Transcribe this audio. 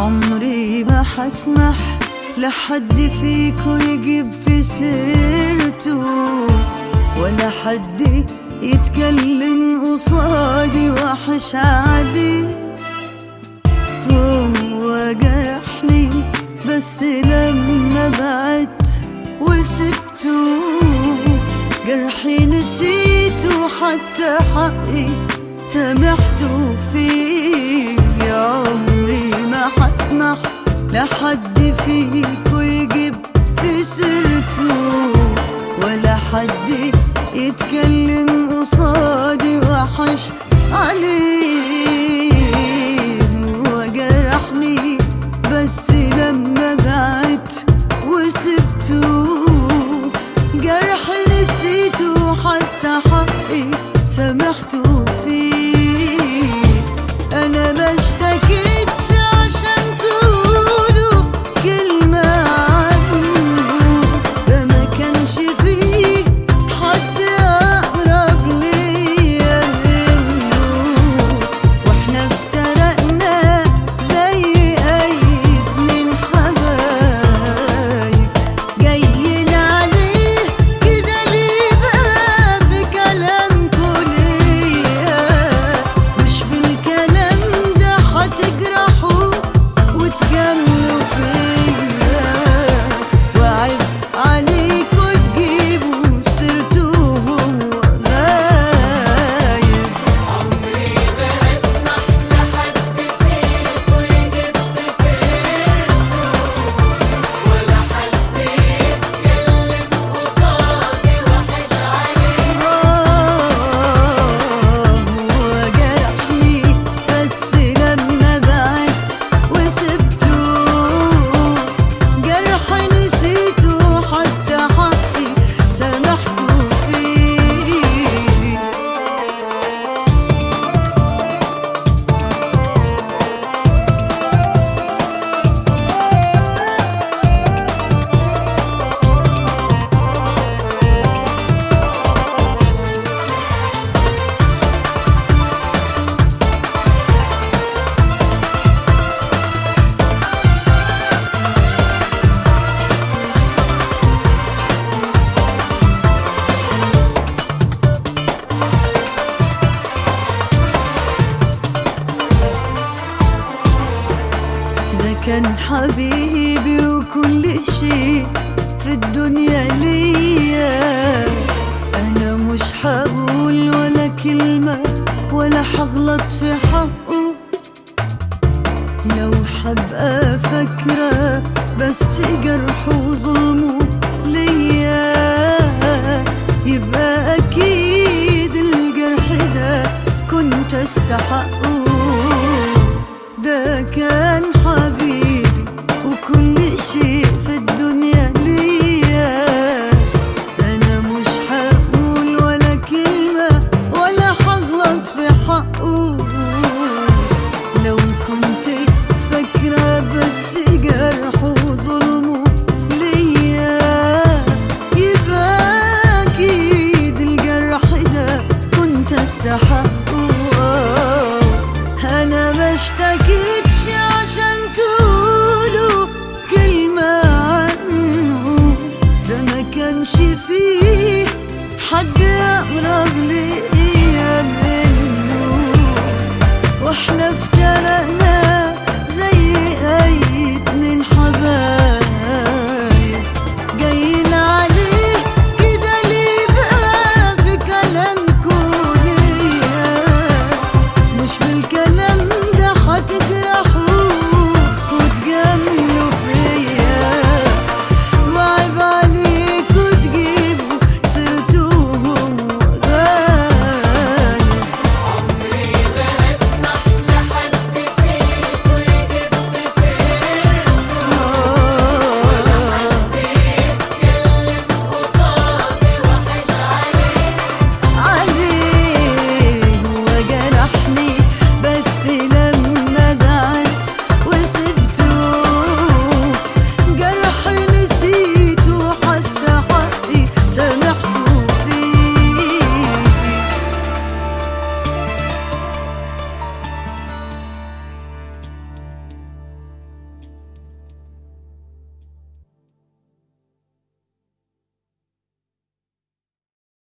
عمري ما حسمح لحد فيكو يجيب في سيرته ولا حد يتكلم قصادي وحش عليه هو جرحني بس لما بعدت وسبته جرحي نسيته حتى حقي سامحته فيه يا عمري ما حسمح لحد فيكو يجيب في سيرته ولا حد يتكلم قصادي وحش عليه هو جرحني بس لما بعدت وسبته جرحي نسيته حتى حقي سامحته فيه انا ما اشتكيتش عشان تقولوا كلمة عنه ده ما كانش فيه حد اقرب ليا منه واحنا افترقنا زي اي اتنين حبايب جايين عليه كده ليه بقى بكلامكوا ليا مش بالكلام ده هتجرحوا وتجاملوا فيا وعيب عليكوا تجيبوا سيرته وهو غايب هو جرحني بس لما بعدت وسبته جرحي نسيته حتى حقي سامحته فيه ده كان حبيبي وكل شيء في الدنيا ليا انا مش هقول ولا كلمة ولا هغلط في حقه لو حبقى فاكرة بس جرحه وظلمه ليا يبقى أكيد الجرح ده كنت أستحقه ده كان حبيبي وكل شيء في الدنيا ليا أنا مش هقول ولا كلمة ولا هغلط في حقه لو كنت فاكرة بس جرحه وظلمه ليا يبقى أكيد الجرح ده كنت أستحقه